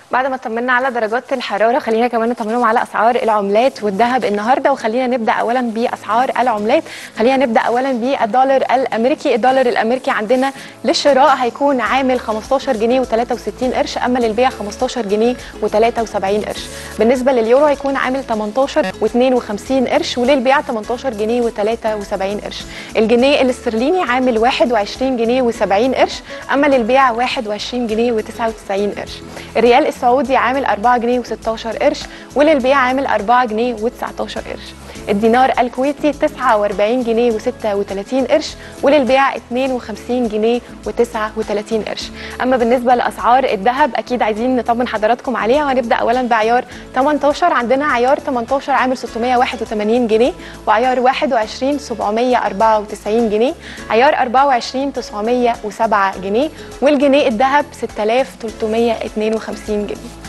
بعد ما طمنا على درجات الحراره خلينا كمان نطمنهم على اسعار العملات والذهب النهارده وخلينا نبدا اولا باسعار العملات خلينا نبدا اولا بالدولار الامريكي الدولار الامريكي عندنا للشراء هيكون عامل 15 جنيه و63 قرش اما للبيع 15 جنيه و73 قرش بالنسبه لليورو هيكون عامل 18 و52 قرش وللبيع 18 جنيه و73 قرش الجنيه الاسترليني عامل 21 جنيه و70 قرش اما للبيع 21 جنيه و99 قرش الريال السعودي عامل 4 جنيه و16 قرش وللبيع عامل 4 جنيه و19 قرش الدينار الكويتي 49 جنيه و36 قرش وللبيع 52 جنيه و39 قرش اما بالنسبه لاسعار الذهب اكيد عايزين نطمن حضراتكم عليها وهنبدا اولا بعيار 18 عندنا عيار 18 عامل 681 جنيه وعيار 21 794 جنيه عيار 24 907 جنيه والجنيه الذهب 6352 جنيه